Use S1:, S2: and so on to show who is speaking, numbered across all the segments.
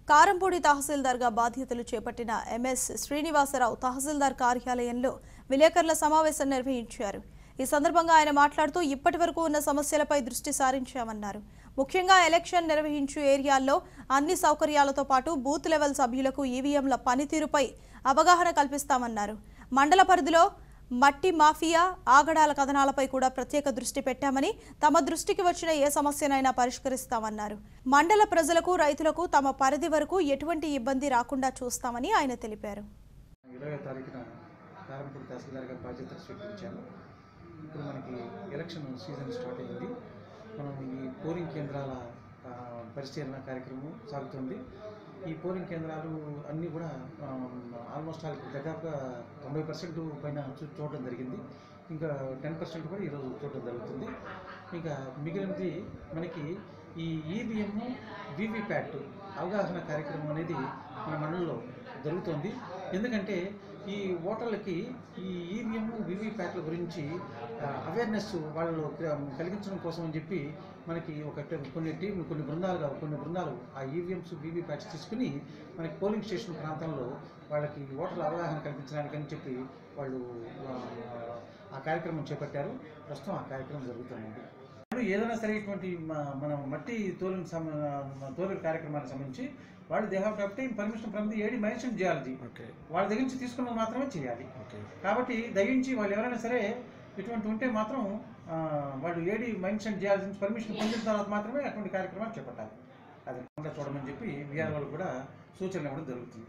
S1: కారంపూడి తహసీల్దార్గా బాధ్యతలు చేపట్టిన ఎంఎస్ శ్రీనివాసరావు తహసీల్దార్ కార్యాలయంలో విలేకరుల సమావేశం నిర్వహించారు ఈ సందర్భంగా ఆయన మాట్లాడుతూ ఇప్పటి వరకు ఉన్న సమస్యలపై దృష్టి సారించామన్నారు ముఖ్యంగా ఎలక్షన్ నిర్వహించు ఏరియాల్లో అన్ని సౌకర్యాలతో పాటు బూత్ లెవెల్ సభ్యులకు ఈవీఎంల పనితీరుపై అవగాహన కల్పిస్తామన్నారు మండల పరిధిలో మట్టి మాఫియా ఆగడాల కథనాలపై కూడా ప్రత్యేక దృష్టి పెట్టామని తమ దృష్టికి వచ్చిన ఏ సమస్యనైనా పరిష్కరిస్తామన్నారు మండల ప్రజలకు రైతులకు తమ పరిధి వరకు ఎటువంటి ఇబ్బంది రాకుండా చూస్తామని ఆయన తెలిపారు
S2: ఇరవై తారీఖున కారంపూడి తహసీల్దార్గా బాధ్యతలు స్వీకరించాను ఇప్పుడు మనకి ఎలక్షన్ సీజన్ స్టార్ట్ అయింది మనం ఈ పోలింగ్ కేంద్రాల ఆ, పరిశీలన కార్యక్రమం సాగుతుంది ఈ పోలింగ్ కేంద్రాలు అన్నీ కూడా ఆల్మోస్ట్ ఆల్ దాదాపుగా తొంభై పర్సెంట్ పైన చూ- చూడడం జరిగింది ఇంకా టెన్ పర్సెంట్ కూడా ఈరోజు చూడడం జరుగుతుంది ఇంకా మిగిలినది మనకి ఈ ఈవీఎం వీవీప్యాట్ అవగాహన కార్యక్రమం అనేది మన మండలంలో జరుగుతోంది ఎందుకంటే ఈ ఓటర్లకి ఈ ఈవీఎం వీవీప్యాట్ల గురించి అవేర్నెస్ వాళ్ళు కలిగించడం కోసం అని చెప్పి మనకి ఒక ట- కొన్ని టీం కొన్ని బృందాలుగా కొన్ని బృందాలు ఆ ఈవీఎంస్ వీవీప్యాట్స్ తీసుకుని మనకి పోలింగ్ స్టేషన్ ప్రాంతంలో వాళ్ళకి ఓటర్ల అవగాహన కల్పించడానికి అని చెప్పి వాళ్ళు ఆ, ఆ కార్యక్రమం చేపట్టారు ప్రస్తుతం ఆ కార్యక్రమం జరుగుతుంది ఇప్పుడు ఏదైనా సరే ఇటువంటి మ- మనం మట్టి తోలిన సమ తోలిన కార్యక్రమానికి సంబంధించి వాళ్ళు they have to obtain permission from the AD mines and geology
S3: okay
S2: వాళ్ళ దగ్గర నుంచి తీసుకున్నది మాత్రమే చేయాలి
S3: ఓకే
S2: కాబట్టి దయించి వాళ్ళు ఎవరైనా సరే ఇటువంటి ఉంటే మాత్రం ఆ, వాళ్ళు ఏడి మైన్షన్ జియాలజీ నుంచి పర్మిషన్ పొందిన తర్వాత మాత్రమే అటువంటి కార్యక్రమాలు చేపట్టాలి అది కాకుండా చూడమని చెప్పి విఆర్ వాళ్ళు కూడా సూచనలు ఇవ్వడం జరుగుతుంది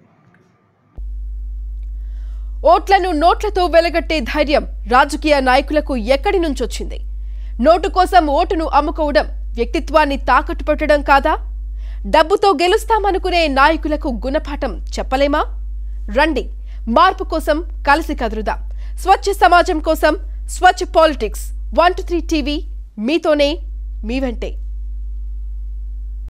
S4: ఓట్లను నోట్లతో వెలగట్టే ధైర్యం రాజకీయ నాయకులకు ఎక్కడి నుంచొచ్చింది నోటు కోసం ఓటును అమ్ముకోవడం వ్యక్తిత్వాన్ని తాకట్టు పెట్టడం కాదా డబ్బుతో గెలుస్తామనుకునే నాయకులకు గుణపాఠం చెప్పలేమా రండి మార్పు కోసం కలిసి కదురుదాం స్వచ్ఛ సమాజం కోసం స్వచ్ఛ politics one two three TV మీతోనే మీ వెంటే